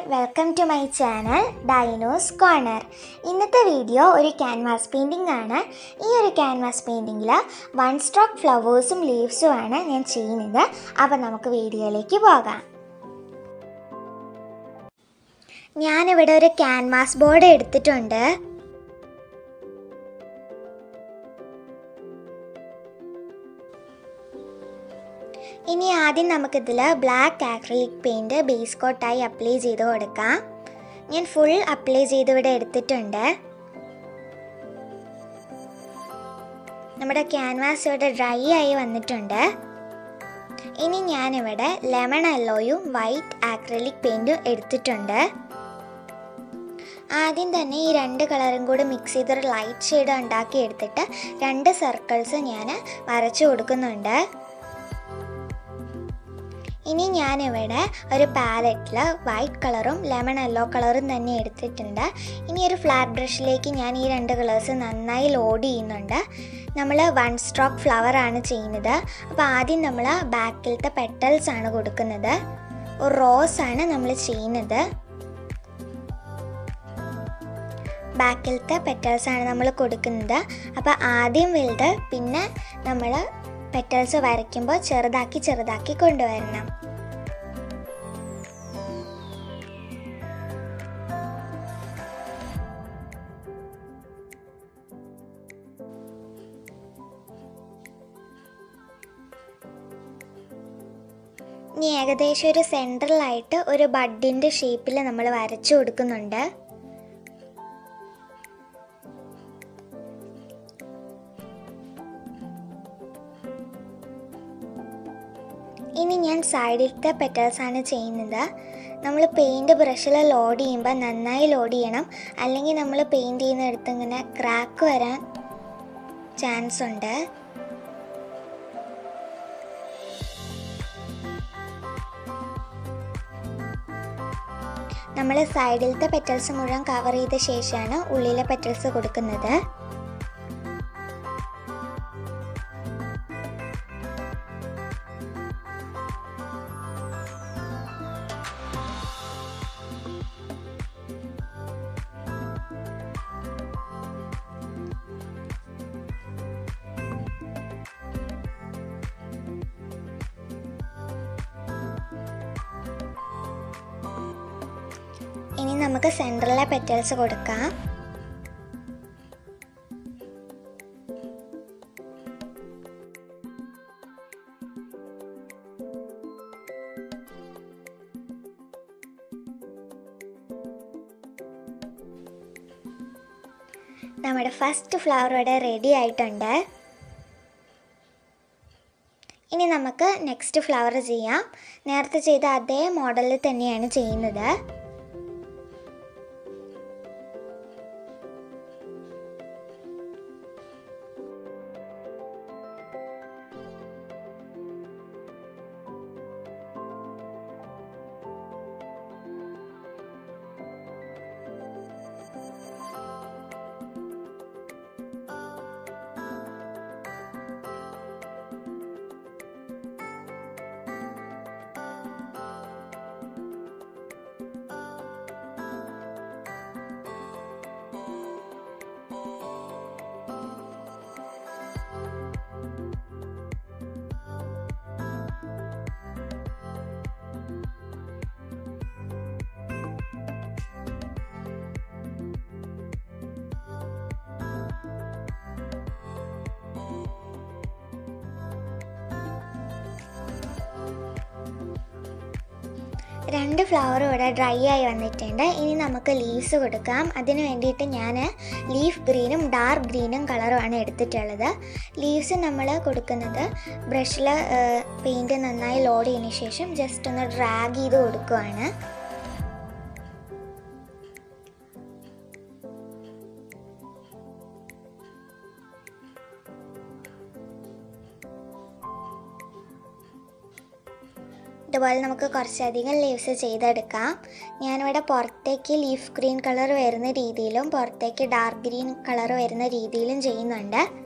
welcome to my channel Dino's corner ഇന്നത്തെ video ഒരു canvas painting ആണ് ഈ ഒരു ക്യാൻവാസ് പെയിൻറ്റിങ്ങിൽ വൺ സ്ട്രോക്ക് ഫ്ലവേഴ്സും ലീവ്സും ആണ് ഞാൻ ചെയ്യുന്നത് അപ്പോൾ നമുക്ക് വീഡിയോയിലേക്ക് പോകാം ഞാനിവിടെ ഒരു ക്യാൻവാസ് ബോർഡ് എടുത്തിട്ടുണ്ട് ഇനി ആദ്യം നമുക്കിതിൽ ബ്ലാക്ക് ആക്രിലിക് പെയിൻറ് ബേസ് കോട്ടായി അപ്ലൈ ചെയ്ത് കൊടുക്കാം ഞാൻ ഫുൾ അപ്ലൈ ചെയ്ത് ഇവിടെ എടുത്തിട്ടുണ്ട് നമ്മുടെ ക്യാൻവാസ് ഇവിടെ ഡ്രൈ ആയി വന്നിട്ടുണ്ട് ഇനി ഞാനിവിടെ ലെമൺ യെല്ലോയും വൈറ്റ് ആക്രിലിക് പെയിൻറ്റും എടുത്തിട്ടുണ്ട് ആദ്യം തന്നെ ഈ രണ്ട് കളറും കൂടി മിക്സ് ചെയ്തൊരു ലൈറ്റ് ഷെയ്ഡ് ഉണ്ടാക്കി എടുത്തിട്ട് രണ്ട് സർക്കിൾസ് ഞാൻ വരച്ചു കൊടുക്കുന്നുണ്ട് ഇനി ഞാനിവിടെ ഒരു പാലറ്റിൽ വൈറ്റ് കളറും ലെമൺ യെല്ലോ കളറും തന്നെ എടുത്തിട്ടുണ്ട് ഇനി ഒരു ഫ്ലാറ്റ് ബ്രഷിലേക്ക് ഞാൻ ഈ രണ്ട് കളേഴ്സ് നന്നായി ലോഡ് ചെയ്യുന്നുണ്ട് നമ്മൾ വൺ സ്ട്രോക്ക് ഫ്ലവർ ആണ് ചെയ്യുന്നത് അപ്പോൾ ആദ്യം നമ്മൾ ബാക്കിലത്തെ പെട്ടൽസ് ആണ് കൊടുക്കുന്നത് ഒരു റോസ് ആണ് നമ്മൾ ചെയ്യുന്നത് ബാക്കിലത്തെ പെറ്റൽസ് ആണ് നമ്മൾ കൊടുക്കുന്നത് അപ്പോൾ ആദ്യം വലുത് പിന്നെ നമ്മൾ പെറ്റൽസ് വരയ്ക്കുമ്പോൾ ചെറുതാക്കി ചെറുതാക്കി കൊണ്ടുവരണം ഇനി ഏകദേശം ഒരു സെൻട്രലായിട്ട് ഒരു ബഡിൻ്റെ ഷേപ്പിൽ നമ്മൾ വരച്ചു കൊടുക്കുന്നുണ്ട് ഇനി ഞാൻ സൈഡിലത്തെ പെറ്റൽസ് ആണ് ചെയ്യുന്നത് നമ്മൾ പെയിൻറ് ബ്രഷിൽ ലോഡ് ചെയ്യുമ്പോൾ നന്നായി ലോഡ് ചെയ്യണം അല്ലെങ്കിൽ നമ്മൾ പെയിൻറ് ചെയ്യുന്നിടത്ത് ഇങ്ങനെ ക്രാക്ക് വരാൻ ചാൻസ് ഉണ്ട് നമ്മൾ സൈഡിലത്തെ പെറ്റൽസ് മുഴുവൻ കവർ ചെയ്ത ശേഷമാണ് ഉള്ളിലെ പെറ്റൽസ് കൊടുക്കുന്നത് ഇനി നമുക്ക് സെൻറ്ററിലെ പെറ്റൽസ് കൊടുക്കാം നമ്മുടെ ഫസ്റ്റ് ഫ്ലവർ ഇവിടെ റെഡി ആയിട്ടുണ്ട് ഇനി നമുക്ക് നെക്സ്റ്റ് ഫ്ലവർ ചെയ്യാം നേരത്തെ ചെയ്ത അതേ മോഡലിൽ തന്നെയാണ് ചെയ്യുന്നത് രണ്ട് ഫ്ലവറും ഇവിടെ ഡ്രൈ ആയി വന്നിട്ടുണ്ട് ഇനി നമുക്ക് ലീവ്സ് കൊടുക്കാം അതിന് വേണ്ടിയിട്ട് ഞാൻ ലീഫ് ഗ്രീനും ഡാർക്ക് ഗ്രീനും കളറുമാണ് എടുത്തിട്ടുള്ളത് ലീവ്സ് നമ്മൾ കൊടുക്കുന്നത് ബ്രഷിൽ പെയിൻറ്റ് നന്നായി ലോഡ് ചെയ്തതിന് ശേഷം ജസ്റ്റ് ഒന്ന് ഡ്രാഗ് ചെയ്ത് കൊടുക്കുവാണ് ഇതുപോലെ നമുക്ക് കുറച്ചധികം ലീവ്സ് ചെയ്തെടുക്കാം ഞാനിവിടെ പുറത്തേക്ക് ലീഫ് ഗ്രീൻ കളർ വരുന്ന രീതിയിലും പുറത്തേക്ക് ഡാർക്ക് ഗ്രീൻ കളർ വരുന്ന രീതിയിലും ചെയ്യുന്നുണ്ട്